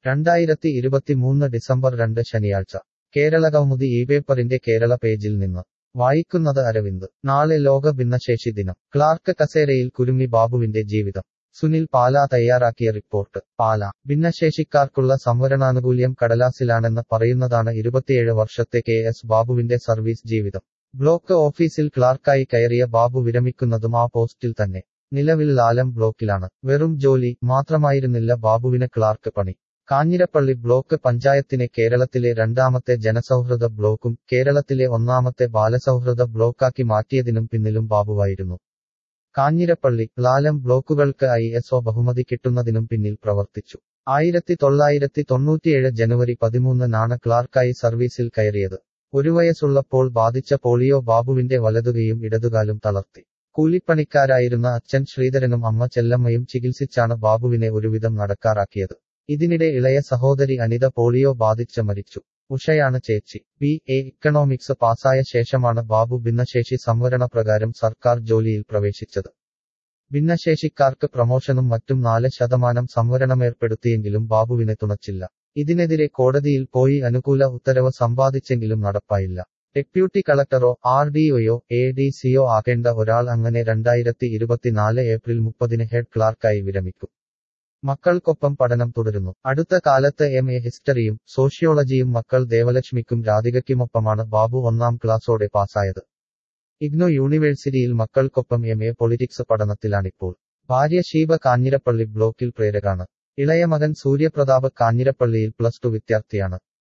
രണ്ടായിരത്തി ഇരുപത്തിമൂന്ന് ഡിസംബർ രണ്ട് ശനിയാഴ്ച കേരളകൗമുദി ഈ പേപ്പറിന്റെ കേരള പേജിൽ നിന്ന് വായിക്കുന്നത് അരവിന്ദ് നാളെ ലോക ഭിന്നശേഷി ദിനം ക്ലാർക്ക് കസേരയിൽ കുരുങ്ങി ബാബുവിന്റെ ജീവിതം സുനിൽ പാല തയ്യാറാക്കിയ റിപ്പോർട്ട് പാല ഭിന്നശേഷിക്കാർക്കുള്ള സംവരണാനുകൂല്യം കടലാസിലാണെന്ന് പറയുന്നതാണ് ഇരുപത്തിയേഴ് വർഷത്തെ കെ എസ് ബാബുവിന്റെ സർവീസ് ജീവിതം ബ്ലോക്ക് ഓഫീസിൽ ക്ലാർക്കായി കയറിയ ബാബു വിരമിക്കുന്നതും ആ പോസ്റ്റിൽ തന്നെ നിലവിൽ ലാലം ബ്ലോക്കിലാണ് വെറും ജോലി മാത്രമായിരുന്നില്ല ബാബുവിന് ക്ലാർക്ക് പണി കാഞ്ഞിരപ്പള്ളി ബ്ലോക്ക് പഞ്ചായത്തിനെ കേരളത്തിലെ രണ്ടാമത്തെ ജനസൗഹൃദ ബ്ലോക്കും കേരളത്തിലെ ഒന്നാമത്തെ ബാലസൗഹൃദ ബ്ലോക്കാക്കി മാറ്റിയതിനും പിന്നിലും ബാബുവായിരുന്നു കാഞ്ഞിരപ്പള്ളി ലാലം ബ്ലോക്കുകൾക്ക് ഐ എസ് ഒ ബഹുമതി കിട്ടുന്നതിനും പിന്നിൽ പ്രവർത്തിച്ചു ആയിരത്തി തൊള്ളായിരത്തി തൊണ്ണൂറ്റിയേഴ് ജനുവരി പതിമൂന്നിനാണ് ക്ലാർക്കായി സർവീസിൽ കയറിയത് ഒരു വയസ്സുള്ളപ്പോൾ ബാധിച്ച പോളിയോ ബാബുവിന്റെ വലതുകയും ഇടതുകാലും തളർത്തി കൂലിപ്പണിക്കാരായിരുന്ന അച്ഛൻ ശ്രീധരനും അമ്മ ചെല്ലമ്മയും ചികിത്സിച്ചാണ് ബാബുവിനെ ഒരുവിധം നടക്കാറാക്കിയത് ഇതിനിടെ ഇളയ സഹോദരി അനിത പോളിയോ ബാധിച്ച് മരിച്ചു ഉഷയാണ് ചേച്ചി ബി എ ഇക്കണോമിക്സ് പാസായ ശേഷമാണ് ബാബു ഭിന്നശേഷി സംവരണ പ്രകാരം സർക്കാർ ജോലിയിൽ പ്രവേശിച്ചത് ഭിന്നശേഷിക്കാർക്ക് പ്രമോഷനും മറ്റും നാല് ശതമാനം സംവരണമേർപ്പെടുത്തിയെങ്കിലും ബാബുവിനെ തുണച്ചില്ല ഇതിനെതിരെ കോടതിയിൽ പോയി അനുകൂല ഉത്തരവ് സമ്പാദിച്ചെങ്കിലും നടപ്പായില്ല ഡെപ്യൂട്ടി കളക്ടറോ ആർ ഡിഒയോ എ ഡി സിയോ ആകേണ്ട ഒരാൾ അങ്ങനെ രണ്ടായിരത്തി ഇരുപത്തിനാല് ഏപ്രിൽ മുപ്പതിന് ഹെഡ് ക്ലാർക്കായി വിരമിക്കും മക്കൾക്കൊപ്പം പഠനം തുടരുന്നു അടുത്ത കാലത്ത് എം എ ഹിസ്റ്ററിയും സോഷ്യോളജിയും മക്കൾ ദേവലക്ഷ്മിക്കും രാധികയ്ക്കുമൊപ്പമാണ് ബാബു ഒന്നാം ക്ലാസ്സോടെ പാസ്സായത് ഇഗ്നോ യൂണിവേഴ്സിറ്റിയിൽ മക്കൾക്കൊപ്പം എം എ പൊളിറ്റിക്സ് പഠനത്തിലാണിപ്പോൾ ഭാര്യ ഷീബ കാഞ്ഞിരപ്പള്ളി ബ്ലോക്കിൽ പ്രേരകാണ് ഇളയ മകൻ സൂര്യപ്രതാപ് കാഞ്ഞിരപ്പള്ളിയിൽ പ്ലസ് ടു വിദ്യാർത്ഥിയാണ്